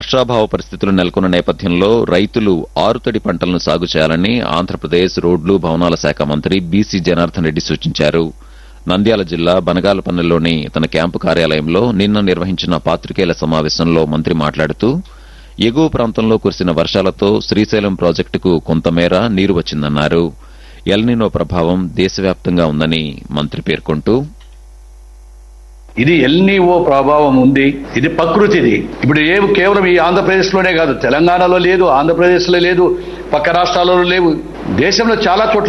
వర్షాభావ పరిస్థితులు నెలకొన్న నేపథ్యంలో రైతులు ఆరుతడి పంటలను సాగు చేయాలని ఆంధ్రప్రదేశ్ రోడ్లు భవనాల శాఖ మంత్రి బీసీ జనార్దన్ రెడ్డి సూచించారు నంద్యాల జిల్లా బనగాలపల్లెలోని తన క్యాంపు కార్యాలయంలో నిన్న నిర్వహించిన పాత్రికేయుల సమావేశంలో మంత్రి మాట్లాడుతూ ఎగువ ప్రాంతంలో కురిసిన వర్షాలతో శ్రీశైలం ప్రాజెక్టుకు కొంతమేర నీరు వచ్చిందన్నారు ఎల్నినో ప్రభావం దేశవ్యాప్తంగా ఉందని మంత్రి పేర్కొంటూ ఇది ఎల్నీఓ ప్రభావం ఉంది ఇది ప్రకృతిది ఇప్పుడు ఏ కేవలం ఈ ఆంధ్రప్రదేశ్ లోనే కాదు తెలంగాణలో లేదు ఆంధ్రప్రదేశ్ లో లేదు పక్క రాష్ట్రాలలో లేవు దేశంలో చాలా చోట్ల